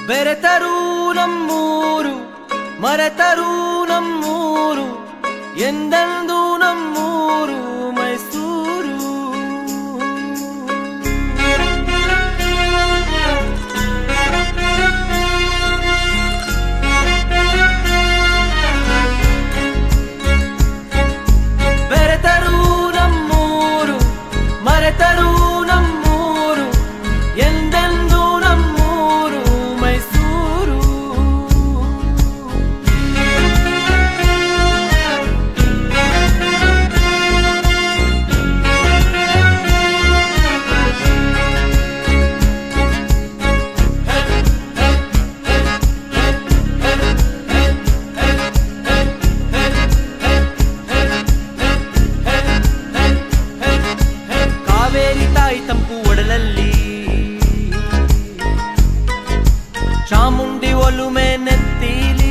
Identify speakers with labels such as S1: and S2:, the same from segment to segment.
S1: ಬೆರೆತರೂ ನಮ್ಮೂರು ಮರೆತರೂ ನಮ್ಮೂರು ಎಂದೆಂದು ನಮ್ಮೂರು ಮೈಸೂರು ಬೆರೆತರೂ ನಮ್ಮೂರು ಮರೆತರೂ ನಮ್ಮೂರು ಎಂದೆಂದು ನಮ್ಮೂರು ಮೈಸೂರು ಕಾವೇರಿ ತಾಯಿ ತಂಪು ಒಡಲಲ್ಲಿ ಚಾಮುಂಡಿ ಒಲುಮೆ ನೆತ್ತೀಲಿ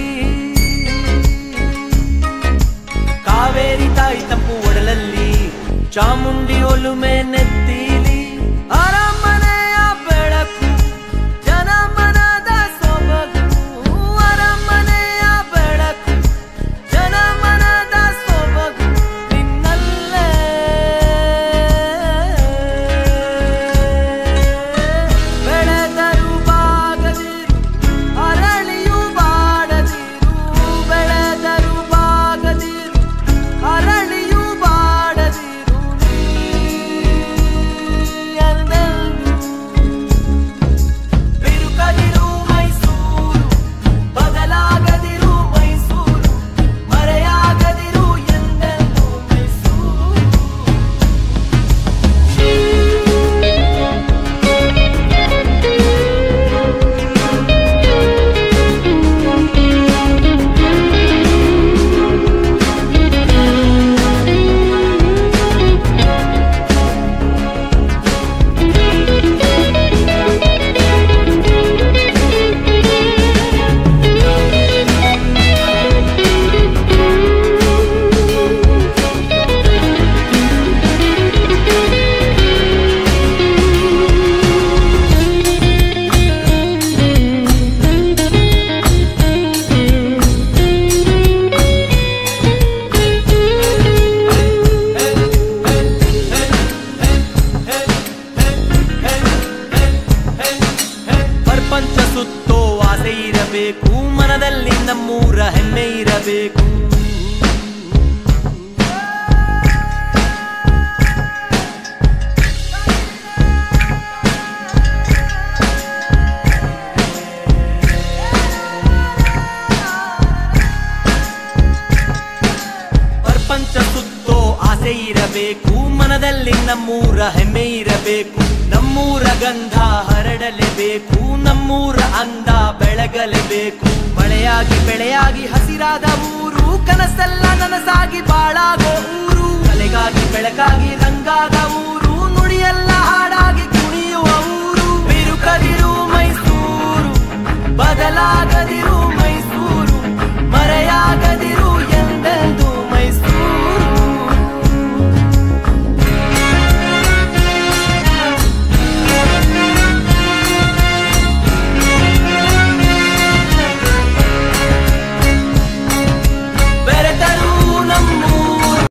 S1: ಕಾವೇರಿ ತಾಯಿ ತಂಪು ಒಡಲಲ್ಲಿ ಚಾಮುಂಡಿ ಒಲುಮೆ ನೆತ್ತೀಲಿ ಅರಮನೆಯ ಬೆಳಕು ಜನಮನದ ಸೊಬಗು ಅರಮನೆಯ ಬೆಳಕು ಜನಮನದ ಸೊಬಗು ನಿನ್ನಲ್ಲೇ ಬೆಳೆದರು ಬಾಗದಿರು ಅರಳಿಯು ಬಾಡದಿರು ಬೆಳೆದರು ಬಾಗದಿರು ಅರಳಿಯು ಬಾಡದಿರು ನೀ ಎಂದೆಂದೂ ಬಿರುಕದಿರು ಮೈಸೂರು ಬದಲಾಗದಿರು ಮೈಸೂರು ಮರೆಯಾಗದಿರು ಎಂದೆಂದೂ ಮೈಸೂರು ಪ್ರಪಂಚ ಸುತ್ತೋ ಆಸೆ ಇರಬೇಕು ಮನದಲ್ಲಿ ನಮ್ಮೂರ ಹೆಮ್ಮೆ ಇರಬೇಕು ಪ್ರಪಂಚ ಸುತ್ತೋ ಆಸೆ ಇರಬೇಕು ಮನದಲ್ಲಿ ನಮ್ಮೂರ ಹೆಮ್ಮೆ ಇರಬೇಕು ನಮ್ಮೂರ ಗಂಧ ಹರಡಲೇಬೇಕು ನಮ್ಮೂರ ಅಂದ ಬೆಳಗಲೇಬೇಕು ಮಳೆಯಾಗಿ ಬೆಳೆಯಾಗಿ ಹಸಿರಾದ ಊರು ಕನಸೆಲ್ಲ ನನಸಾಗಿ ಬಾಳಾಗೋ ಊರು ಕಲೆಗಾಗಿ ಬೆಳಕಾಗಿ ರಂಗಾದ ಊರು ನುಡಿಯೆಲ್ಲ ಹಾಡಾಗಿ ಕುಣಿಯುವ ಊರು ಬಿರುಕದಿರು ಮೈಸೂರು ಬದಲಾಗ